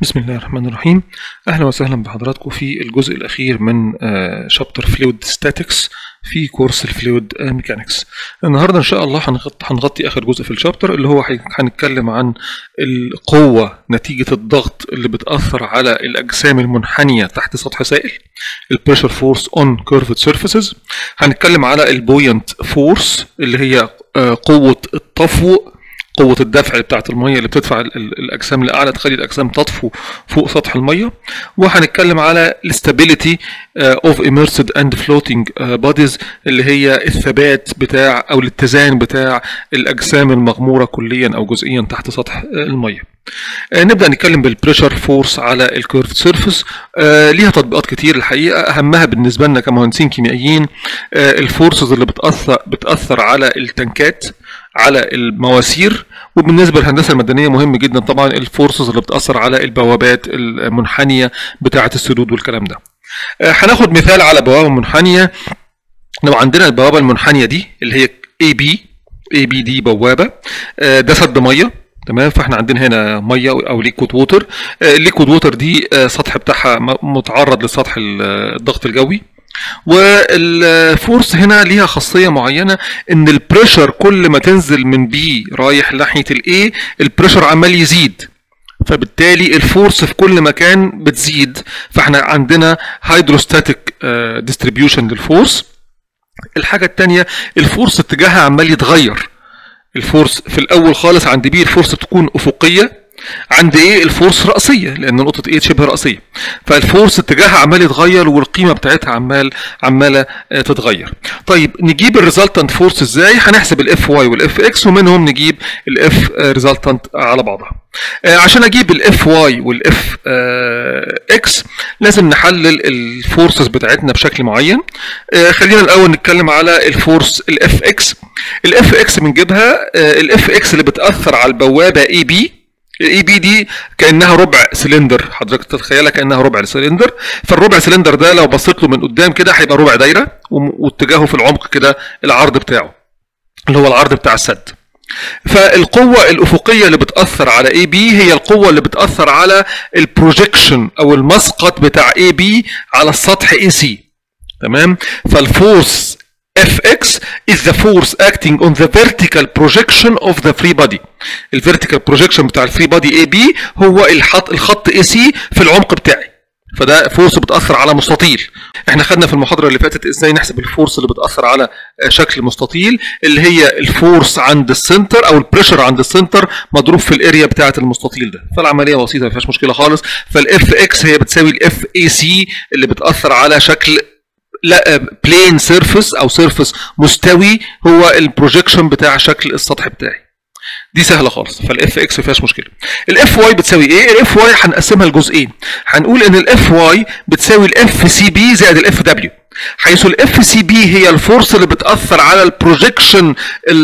بسم الله الرحمن الرحيم اهلا وسهلا بحضراتكم في الجزء الاخير من شابتر فلويد ستاتكس في كورس الفلويد ميكانكس النهارده ان شاء الله هنغطي, هنغطي اخر جزء في الشابتر اللي هو هنتكلم عن القوه نتيجه الضغط اللي بتاثر على الاجسام المنحنيه تحت سطح سائل البريشر فورس اون كيرفد سيرفيسز هنتكلم على البوينت فورس اللي هي قوه الطفو قوة الدفع بتاعة المية اللي بتدفع الأجسام لأعلى تخلي الأجسام تطفو فوق سطح المية وهنتكلم على الاستابيليتي اوف immersed اند floating بوديز اللي هي الثبات بتاع أو الاتزان بتاع الأجسام المغمورة كليا أو جزئيا تحت سطح المية. نبدا نتكلم بالبريشر فورس على الكيرف سيرفيس ليها تطبيقات كتير الحقيقه اهمها بالنسبه لنا كمهندسين كيميائيين الفورسز اللي بتاثر بتاثر على التنكات على المواسير وبالنسبه للهندسه المدنيه مهم جدا طبعا الفورسز اللي بتاثر على البوابات المنحنيه بتاعه السدود والكلام ده هناخد مثال على بوابه منحنيه لو عندنا البوابه المنحنيه دي اللي هي اي بي اي بي دي بوابه ده سد ميه تمام فاحنا عندنا هنا ميه او ليكويد ووتر الليكويد ووتر دي سطح بتاعها متعرض لسطح الضغط الجوي والفورس هنا ليها خاصيه معينه ان البريشر كل ما تنزل من بي رايح ناحيه الاي البريشر عمال يزيد فبالتالي الفورس في كل مكان بتزيد فاحنا عندنا هيدروستاتيك ديستريبيوشن للفورس الحاجه الثانيه الفورس اتجاهها عمال يتغير الفورس في الاول خالص عند بي الفورس بتكون افقيه عند ايه الفورس رأسيه لان نقطه ايه شبه رأسيه فالفورس اتجاهها عمال يتغير والقيمه بتاعتها عمال عماله تتغير طيب نجيب الريزلتنت فورس ازاي هنحسب الاف واي والاف اكس ومنهم نجيب الاف ريزلتنت على بعضها عشان اجيب الاف واي والاف اكس لازم نحلل الفورسز بتاعتنا بشكل معين خلينا الاول نتكلم على الفورس الاف اكس الاف اكس بنجيبها الاف اكس اللي بتاثر على البوابه اي بي الاي بي دي كانها ربع سلندر حضرتك تتخيلها كانها ربع سلندر فالربع سلندر ده لو بصيت له من قدام كده هيبقى ربع دايره واتجاهه في العمق كده العرض بتاعه اللي هو العرض بتاع السد فالقوة الأفقية اللي بتأثر على اي بي هي القوة اللي بتأثر على البروجيكشن أو المسقط بتاع اي بي على السطح اي سي تمام فالفورس Fx is the force acting on the vertical projection of the free body. الفيرتيكال بروجيكشن بتاع الفري بادي اي بي هو الخط الخط اي سي في العمق بتاعي. فده فورس بتاثر على مستطيل. احنا خدنا في المحاضره اللي فاتت ازاي نحسب الفورس اللي بتاثر على شكل مستطيل اللي هي الفورس عند السنتر او البريشر عند السنتر مضروب في الاريا بتاعه المستطيل ده. فالعمليه بسيطه ما فيهاش مشكله خالص. فالاف اكس هي بتساوي الاف اي سي اللي بتاثر على شكل لا بلين سيرفيس او سيرفيس مستوي هو البروجيكشن بتاع شكل السطح بتاعي دي سهله خالص فالاف اكس ما فيهاش مشكله الاف واي بتساوي ايه الاف واي هنقسمها لجزئين هنقول ان الاف واي بتساوي الاف سي بي زائد الاف دبليو حيث الاف سي بي هي الفورس اللي بتاثر على البروجيكشن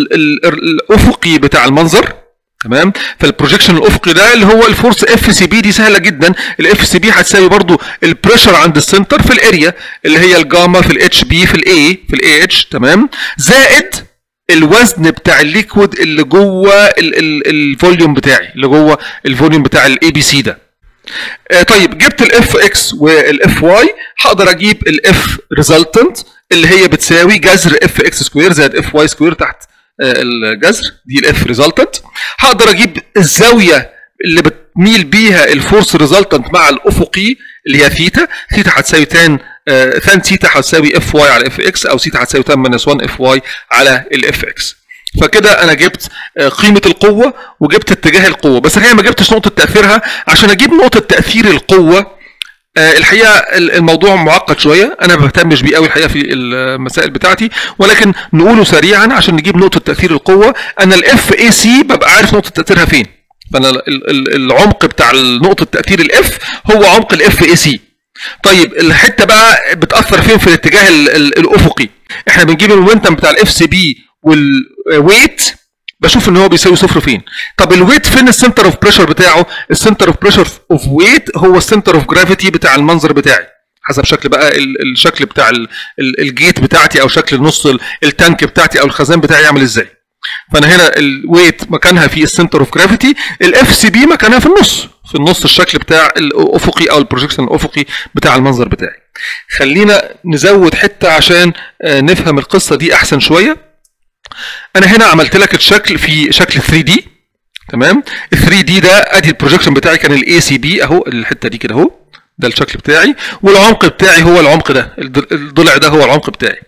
الافقي بتاع المنظر تمام فالبروجيكشن الافقي ده اللي هو الفورس اف سي بي دي سهله جدا الاف سي بي هتساوي برضو البريشر عند السنتر في الاريا اللي هي الجاما في الاتش بي في الاي في الاي اتش تمام زائد الوزن بتاع الليكويد اللي جوه الفوليوم بتاعي اللي جوه الفوليوم بتاع الاي بي سي ده آه طيب جبت الاف اكس والاف واي هقدر اجيب الاف ريزلتنت اللي هي بتساوي جذر اف اكس سكوير زائد اف واي سكوير تحت الجذر دي الاف ريزلتنت هقدر اجيب الزاويه اللي بتميل بيها الفورس ريزلتنت مع الافقي اللي هي ثيتا ثيتا هتساوي تان آه تان ثيتا هتساوي اف واي على اف اكس او ثيتا هتساوي تان ماينس 1 اف واي على الاف اكس فكده انا جبت آه قيمه القوه وجبت اتجاه القوه بس الحقيقه ما جبتش نقطه تاثيرها عشان اجيب نقطه تاثير القوه الحقيقه الموضوع معقد شويه انا ما بهتمش بيه قوي الحقيقه في المسائل بتاعتي ولكن نقوله سريعا عشان نجيب نقطه تاثير القوه انا الاف اي سي ببقى عارف نقطه تاثيرها فين فانا العمق بتاع نقطه تاثير الاف هو عمق الاف اي سي طيب الحته بقى بتاثر فين في الاتجاه الافقي احنا بنجيب المومنتم بتاع الاف سي بي والويت بشوف ان هو بيساوي صفر فين طب الويت فين السنتر اوف بريشر بتاعه السنتر اوف بريشر اوف ويت هو السنتر اوف جرافيتي بتاع المنظر بتاعي حسب شكل بقى الشكل بتاع الجيت بتاعتي او شكل النص التانك بتاعتي او الخزان بتاعي عامل ازاي فانا هنا الويت مكانها في السنتر اوف جرافيتي الاف سي بي مكانها في النص في النص الشكل بتاع الافقي او البروجيكشن الافقي بتاع المنظر بتاعي خلينا نزود حته عشان آه، نفهم القصه دي احسن شويه انا هنا عملت لك الشكل في شكل 3 دي تمام ال 3 دي ده ادي البروجيكشن بتاعي كان الاي سي بي اهو الحته دي كده اهو ده الشكل بتاعي والعمق بتاعي هو العمق ده الض- الضلع ده هو العمق بتاعي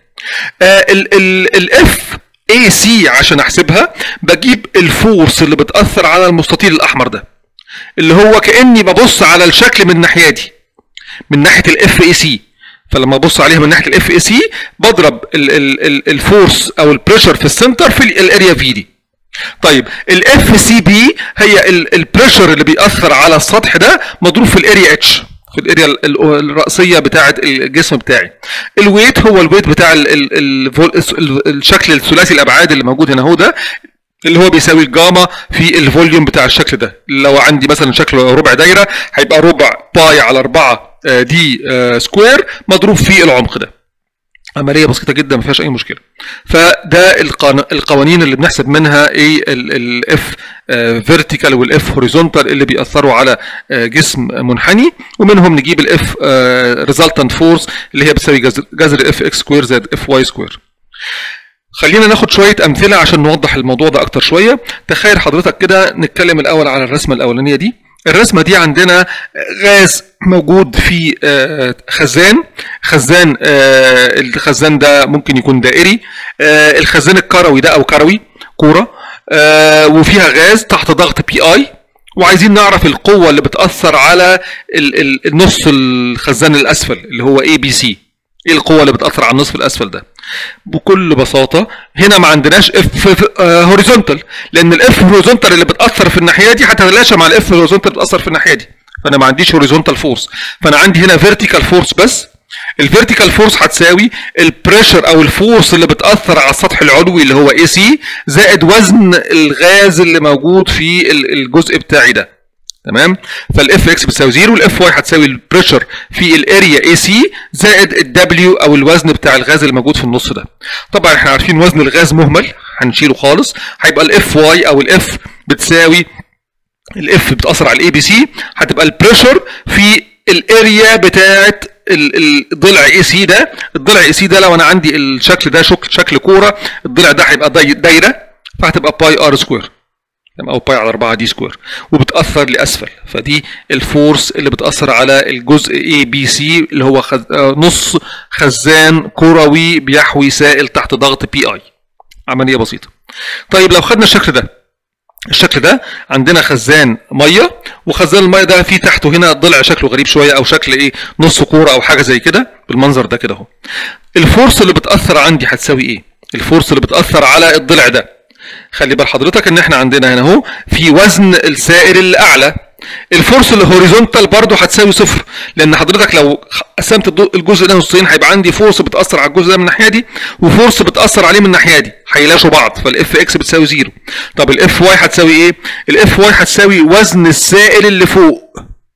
الاف اي سي عشان احسبها بجيب الفورس اللي بتاثر على المستطيل الاحمر ده اللي هو كاني ببص على الشكل من الناحيه دي من ناحيه الاف اي سي فلما ابص عليها من ناحيه الاف اي سي بضرب ال- ال- ال- الفورس او البريشر في السنتر في الاريا في دي طيب الاف سي بي هي البريشر اللي بيأثر على السطح ده مضروب في الاريا اتش في الاريا ال- ال- الرأسية بتاعة الجسم بتاعي الويت هو الويت بتاع ال ال ال ال الشكل الثلاثي الابعاد اللي موجود هنا هو ده اللي هو بيساوي الجاما في الفوليوم بتاع الشكل ده لو عندي مثلا شكل ربع دايره هيبقى ربع باي على 4 دي آه، سكوير مضروب في العمق ده عمليه بسيطه جدا ما فيهاش اي مشكله فده القان- القوانين اللي بنحسب منها ايه الاف فيرتيكال والاف هوريزونتال اللي بيأثروا على آه، جسم منحني ومنهم نجيب الاف ريزلتنت فورس اللي هي بتساوي جذر- جذر اف اكس سكوير زائد اف واي سكوير خلينا ناخد شويه امثله عشان نوضح الموضوع ده اكتر شويه تخيل حضرتك كده نتكلم الاول على الرسمه الاولانيه دي الرسمه دي عندنا غاز موجود في آه، خزان خزان آه، الخزان ده ممكن يكون دائري آه، الخزان الكروي ده او كروي كوره آه، وفيها غاز تحت ضغط بي اي وعايزين نعرف القوه اللي بتاثر على ال- ال- النص الخزان الاسفل اللي هو اي بي سي ايه القوه اللي بتاثر على النصف الاسفل ده بكل بساطه هنا ما عندناش اف هوريزونتال لان الاف هوريزونتال اللي بتاثر في الناحيه دي هتتلاشى مع الاف هوريزونتال اللي بتاثر في الناحيه دي فانا ما عنديش هوريزونتال فورس فانا عندي هنا فيرتيكال فورس بس الفيرتيكال فورس هتساوي البريشر او الفورس اللي بتاثر على السطح العلوي اللي هو اي سي زائد وزن الغاز اللي موجود في ال- الجزء بتاعي ده تمام فالاف اكس بتساوي 0 والاف واي هتساوي البريشر في الاريا اي سي زائد الدبليو او الوزن بتاع الغاز اللي موجود في النص ده طبعا احنا عارفين وزن الغاز مهمل هنشيله خالص هيبقى الاف واي او الاف بتساوي الاف بتاثر على الاي بي سي هتبقى البريشر في الاريا بتاعه ال- ال- الضلع اي سي ده الضلع اي سي ده لو انا عندي الشكل ده شكل شكل كوره الضلع ده هيبقى داي- دايره فهتبقى باي ار سكوير او باي على 4 دي سكوير وبتاثر لاسفل فدي الفورس اللي بتاثر على الجزء اي بي سي اللي هو خز... آه، نص خزان كروي بيحوي سائل تحت ضغط بي اي عمليه بسيطه طيب لو خدنا الشكل ده الشكل ده عندنا خزان ميه وخزان الميه ده فيه تحته هنا ضلع شكله غريب شويه او شكل ايه نص كوره او حاجه زي كده بالمنظر ده كده اهو الفورس اللي بتاثر عندي هتساوي ايه الفورس اللي بتاثر على الضلع ده خلي بال حضرتك ان احنا عندنا هنا اهو في وزن السائل الاعلى الفورس الهوريزونتال برضه هتساوي صفر لان حضرتك لو قسمت الضو- الجزء ده نصين هيبقى عندي فورس بتاثر على الجزء ده من الناحيه دي وفورس بتاثر عليه من الناحيه دي هيلاشوا بعض فالاف اكس بتساوي زيرو طب الاف واي هتساوي ايه الاف واي هتساوي وزن السائل اللي فوق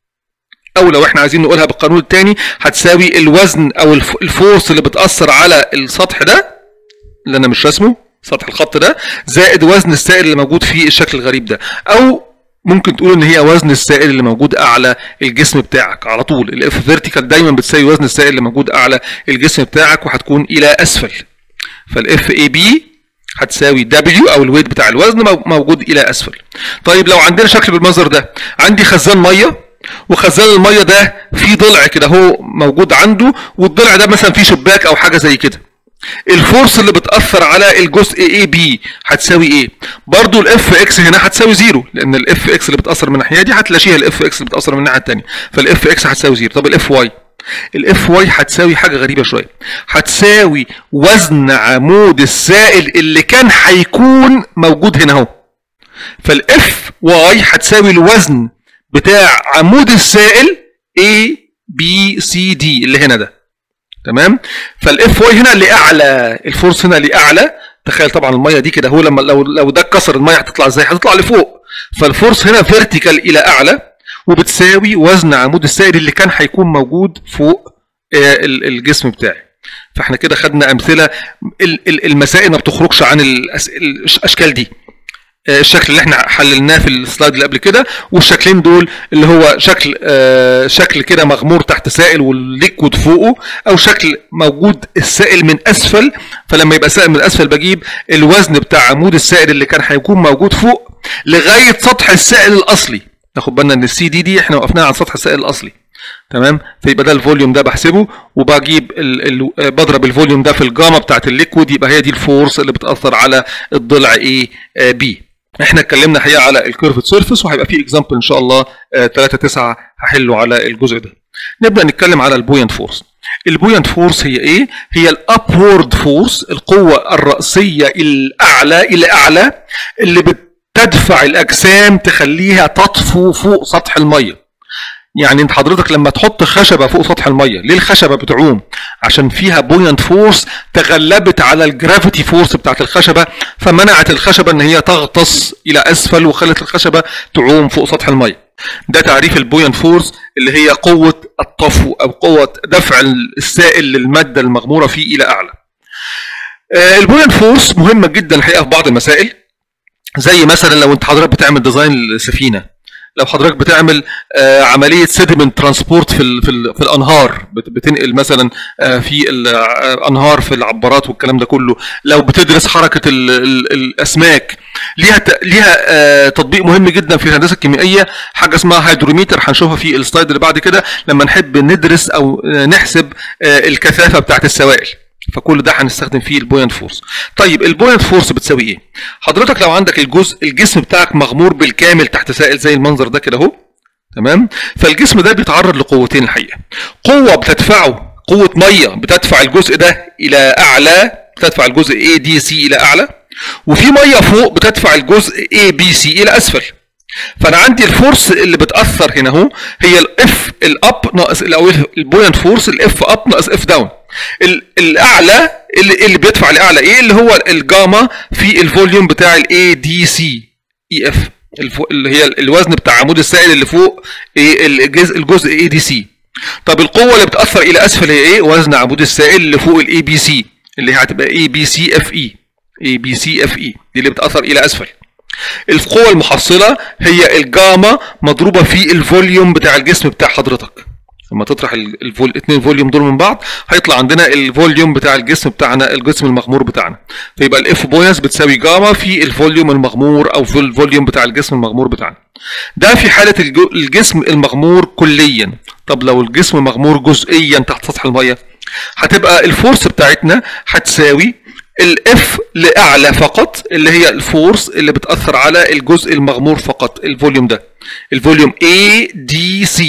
او لو احنا عايزين نقولها بالقانون الثاني هتساوي الوزن او الف- الفورس اللي بتاثر على السطح ده اللي انا مش راسمه سطح الخط ده زائد وزن السائل اللي موجود في الشكل الغريب ده او ممكن تقول ان هي وزن السائل اللي موجود اعلى الجسم بتاعك على طول الاف فيرتيكال دايما بتساوي وزن السائل اللي موجود اعلى الجسم بتاعك وهتكون الى اسفل فالاف اي بي هتساوي دبليو او الويت بتاع الوزن مو- موجود الى اسفل طيب لو عندنا شكل بالمنظر ده عندي خزان ميه وخزان الميه ده فيه ضلع كده هو موجود عنده والضلع ده مثلا فيه شباك او حاجه زي كده الفورس اللي بتاثر على الجزء اي بي هتساوي ايه برضو الاف اكس هنا هتساوي زيرو لان الاف اكس اللي بتاثر من الناحيه دي هتلاشيها الاف اكس اللي بتاثر من الناحيه الثانيه فالاف اكس هتساوي زيرو طب الاف واي الاف واي هتساوي حاجه غريبه شويه هتساوي وزن عمود السائل اللي كان هيكون موجود هنا اهو فالاف واي هتساوي الوزن بتاع عمود السائل A B C D اللي هنا ده تمام فالاف واي هنا اللي اعلى الفورس هنا اللي اعلى تخيل طبعا الميه دي كده هو لما لو لو ده اتكسر الميه هتطلع ازاي هتطلع لفوق فالفورس هنا فيرتيكال الى اعلى وبتساوي وزن عمود السائل اللي كان هيكون موجود فوق آه، ال- الجسم بتاعي فاحنا كده خدنا امثله ال- ال- المسائل ما بتخرجش عن الأس- الاشكال دي آه، الشكل اللي احنا حللناه في السلايد اللي قبل كده والشكلين دول اللي هو شكل آه، شكل كده مغمور تحت سائل والليكويد فوقه او شكل موجود السائل من اسفل فلما يبقى سائل من اسفل بجيب الوزن بتاع عمود السائل اللي كان هيكون موجود فوق لغايه سطح السائل الاصلي ناخد بالنا ان السي دي دي احنا وقفناها عن سطح السائل الاصلي تمام فيبقى ده الفوليوم ده بحسبه وبجيب ال ال بضرب الفوليوم ده في الجاما بتاعت الليكويد يبقى هي دي الفورس اللي بتاثر على الضلع ايه بي احنا اتكلمنا حقيقه على الكيرفت سيرفيس وهيبقى في اكزامبل ان شاء الله 3 9 هحله على الجزء ده نبدا نتكلم على البوينت فورس البوينت فورس هي ايه هي الابورد فورس القوه الراسيه الاعلى الى اعلى اللي بتدفع الاجسام تخليها تطفو فوق سطح الميه يعني انت حضرتك لما تحط خشبه فوق سطح الميه ليه الخشبه بتعوم عشان فيها بوينت فورس تغلبت على الجرافيتي فورس بتاعت الخشبه فمنعت الخشبه ان هي تغطس الى اسفل وخلت الخشبه تعوم فوق سطح الميه ده تعريف البوينت فورس اللي هي قوه الطفو او قوه دفع السائل للماده المغموره فيه الى اعلى البوينت فورس مهمه جدا الحقيقه في بعض المسائل زي مثلا لو انت حضرتك بتعمل ديزاين لسفينه لو حضرتك بتعمل آه عمليه سيدمنت ترانسبورت في ال في, ال في الانهار بتنقل مثلا آه في الانهار في العبارات والكلام ده كله لو بتدرس حركه ال ال الاسماك ليها ليها آه تطبيق مهم جدا في الهندسه الكيميائيه حاجه اسمها هيدروميتر هنشوفها في السلايد اللي بعد كده لما نحب ندرس او نحسب الكثافه بتاعت السوائل فكل ده هنستخدم فيه البوينت فورس طيب البوينت فورس بتساوي ايه حضرتك لو عندك الجزء الجسم بتاعك مغمور بالكامل تحت سائل زي المنظر ده كده اهو تمام فالجسم ده بيتعرض لقوتين الحقيقه قوه بتدفعه قوه ميه بتدفع الجزء ده الى اعلى بتدفع الجزء A D C الى اعلى وفي ميه فوق بتدفع الجزء A B C الى اسفل فانا عندي الفورس اللي بتاثر هنا اهو هي الاف الاب ناقص او البوينت فورس الاف اب ناقص اف داون الاعلى اللي, اللي بيدفع الاعلى ايه اللي هو الجاما في الفوليوم بتاع الاي دي سي اي اف اللي هي الوزن بتاع عمود السائل اللي فوق إيه الجزء الجزء اي دي سي طب القوه اللي بتاثر الى اسفل هي ايه وزن عمود السائل اللي فوق الاي بي سي اللي هي هتبقى اي بي سي اف اي اي بي سي اف اي دي اللي بتاثر الى اسفل القوه المحصله هي الجاما مضروبه في الفوليوم بتاع الجسم بتاع حضرتك لما تطرح الفول اثنين فوليوم دول من بعض هيطلع عندنا الفوليوم بتاع الجسم بتاعنا الجسم المغمور بتاعنا فيبقى الاف بوينس بتساوي جاما في الفوليوم المغمور او في الفوليوم بتاع الجسم المغمور بتاعنا ده في حاله الجسم المغمور كليا طب لو الجسم مغمور جزئيا تحت سطح الميه هتبقى الفورس بتاعتنا هتساوي الاف لاعلى فقط اللي هي الفورس اللي بتاثر على الجزء المغمور فقط الفوليوم ده الفوليوم A D C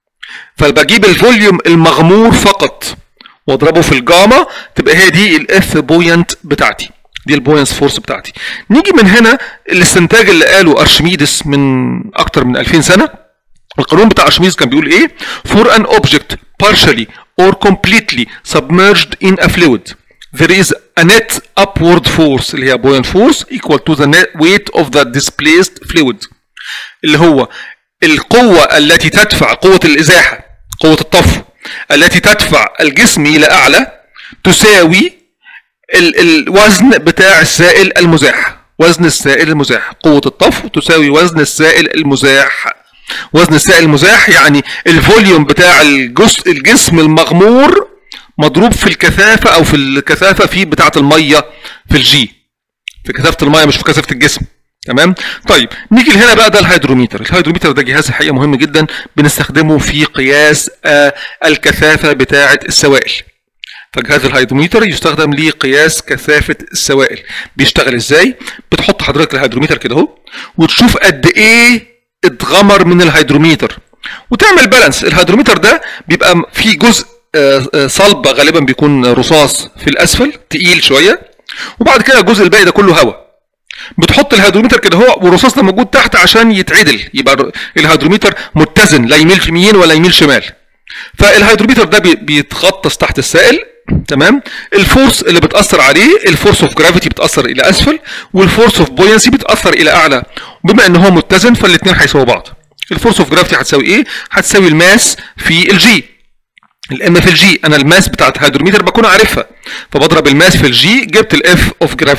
فبجيب الفوليوم المغمور فقط واضربه في الجاما تبقى هي دي الاف بوينت بتاعتي دي البوينس فورس بتاعتي نيجي من هنا الاستنتاج اللي قاله ارشميدس من اكتر من 2000 سنه القانون بتاع ارشميدس كان بيقول ايه for an object partially or completely submerged in a fluid there is a net upward force اللي هي buoyant force equal to the net weight of the displaced fluid اللي هو القوة التي تدفع قوة الإزاحة قوة الطفو التي تدفع الجسم إلى أعلى تساوي ال الوزن بتاع السائل المزاح وزن السائل المزاح قوة الطفو تساوي وزن السائل المزاح وزن السائل المزاح يعني الفوليوم بتاع الجزء الجسم المغمور مضروب في الكثافة أو في الكثافة في بتاعة المية في الجي في كثافة المية مش في كثافة الجسم تمام طيب نيجي هنا بقى ده الهيدروميتر الهيدروميتر ده جهاز الحقيقه مهم جدا بنستخدمه في قياس آه الكثافه بتاعه السوائل فجهاز الهيدروميتر يستخدم لقياس كثافه السوائل بيشتغل ازاي بتحط حضرتك الهيدروميتر كده اهو وتشوف قد ايه اتغمر من الهيدروميتر وتعمل بالانس الهيدروميتر ده بيبقى فيه جزء آه صلب غالبا بيكون رصاص في الاسفل تقيل شويه وبعد كده الجزء الباقي ده كله هواء بتحط الهيدروميتر كده هو والرصاص ده موجود تحت عشان يتعدل يبقى الهيدروميتر متزن لا يميل يمين ولا يميل شمال فالهيدروميتر ده بيتغطس تحت السائل تمام الفورس اللي بتاثر عليه الفورس اوف جرافيتي بتاثر الى اسفل والفورس اوف بوينسي بتاثر الى اعلى بما ان هو متزن فالاثنين هيساووا بعض الفورس اوف جرافيتي هتساوي ايه هتساوي الماس في الجي الام في الجي انا الماس بتاعت الهيدروميتر بكون عارفها فبضرب الماس في الجي جبت الاف اوف جرافيتي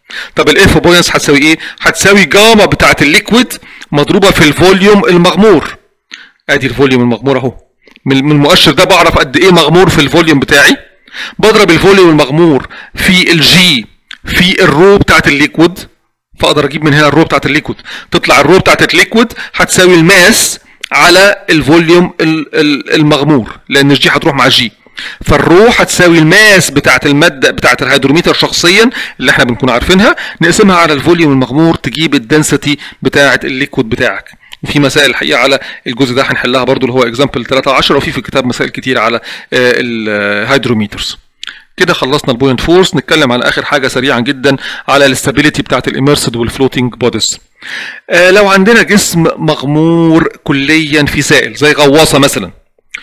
طب الاف بوينس هتساوي ايه هتساوي جاما بتاعه الليكويد مضروبه في الفوليوم المغمور ادي الفوليوم المغمور اهو من من المؤشر ده بعرف قد ايه مغمور في الفوليوم بتاعي بضرب الفوليوم المغمور في الجي في الرو بتاعه الليكويد فاقدر اجيب من هنا الرو بتاعه الليكويد تطلع الرو بتاعه الليكويد هتساوي الماس على الفوليوم ال- ال- المغمور لان الجي هتروح مع الجي فالرو هتساوي الماس بتاعه الماده بتاعه الهيدروميتر شخصيا اللي احنا بنكون عارفينها نقسمها على الفوليوم المغمور تجيب الدنسيتي بتاعه الليكويد بتاعك وفي مسائل الحقيقه على الجزء ده هنحلها برضو اللي هو اكزامبل 13 وفي في الكتاب مسائل كتير على الهيدروميترز كده خلصنا البوينت فورس نتكلم على اخر حاجه سريعا جدا على الاستابيليتي بتاعت الاميرسد والفلوتنج بوديز آه لو عندنا جسم مغمور كليا في سائل زي غواصه مثلا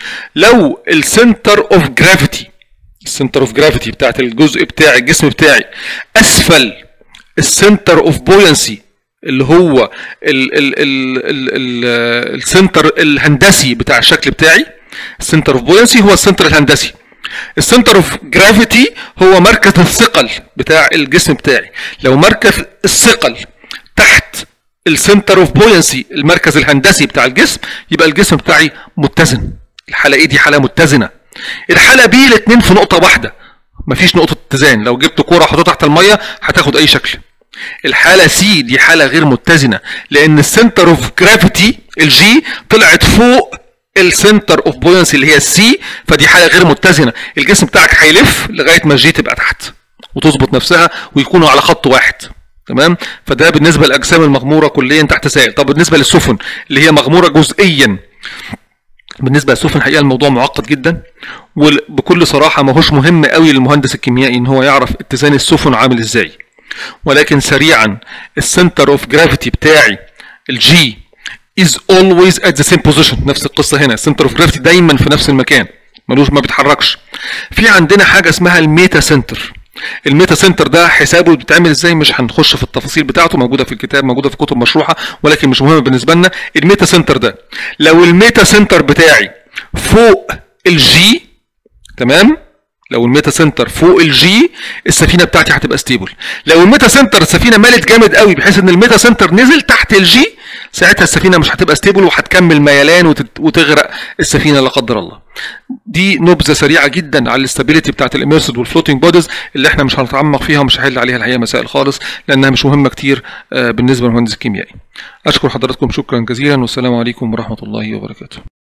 لو السنتر اوف جرافيتي السنتر اوف جرافيتي بتاعت الجزء بتاع الجسم بتاعي اسفل السنتر اوف بوينسي اللي هو ال ال ال ال ال السنتر الهندسي بتاع الشكل بتاعي السنتر اوف بوينسي هو السنتر الهندسي السنتر اوف جرافيتي هو مركز الثقل بتاع الجسم بتاعي لو مركز الثقل تحت السنتر اوف بوينسي المركز الهندسي بتاع الجسم يبقى الجسم بتاعي متزن الحاله ايه دي حاله متزنه الحاله بي الاثنين في نقطه واحده مفيش نقطه اتزان لو جبت كوره حطيتها تحت الميه هتاخد اي شكل الحاله سي دي حاله غير متزنه لان السنتر اوف جرافيتي الجي طلعت فوق السنتر اوف بوينسي اللي هي السي فدي حاله غير متزنه الجسم بتاعك هيلف لغايه ما الجي تبقى تحت وتظبط نفسها ويكونوا على خط واحد تمام فده بالنسبه للاجسام المغموره كليا تحت سائل طب بالنسبه للسفن اللي هي مغموره جزئيا بالنسبه للسفن الحقيقه الموضوع معقد جدا وبكل صراحه ما هوش مهم قوي للمهندس الكيميائي ان هو يعرف اتزان السفن عامل ازاي ولكن سريعا السنتر اوف جرافيتي بتاعي الجي is always at the same position نفس القصه هنا السنتر اوف جرافيتي دايما في نفس المكان ملوش ما بيتحركش في عندنا حاجه اسمها الميتا سنتر الميتا سنتر ده حسابه بيتعمل ازاي مش هنخش في التفاصيل بتاعته موجوده في الكتاب موجوده في كتب مشروحه ولكن مش مهم بالنسبه لنا الميتا سنتر ده لو الميتا سنتر بتاعي فوق الجي تمام لو الميتا سنتر فوق الجي السفينه بتاعتي هتبقى ستيبل لو الميتا سنتر السفينه مالت جامد قوي بحيث ان الميتا سنتر نزل تحت الجي ساعتها السفينه مش هتبقى ستيبل وهتكمل ميلان وتت- وتغرق السفينه لا قدر الله دي نبذه سريعه جدا على الاستابيليتي بتاعت الاميرسد والفلوتنج بوديز اللي احنا مش هنتعمق فيها ومش هحل عليها الحقيقه مسائل خالص لانها مش مهمه كتير آه، بالنسبه للمهندس الكيميائي اشكر حضراتكم شكرا جزيلا والسلام عليكم ورحمه الله وبركاته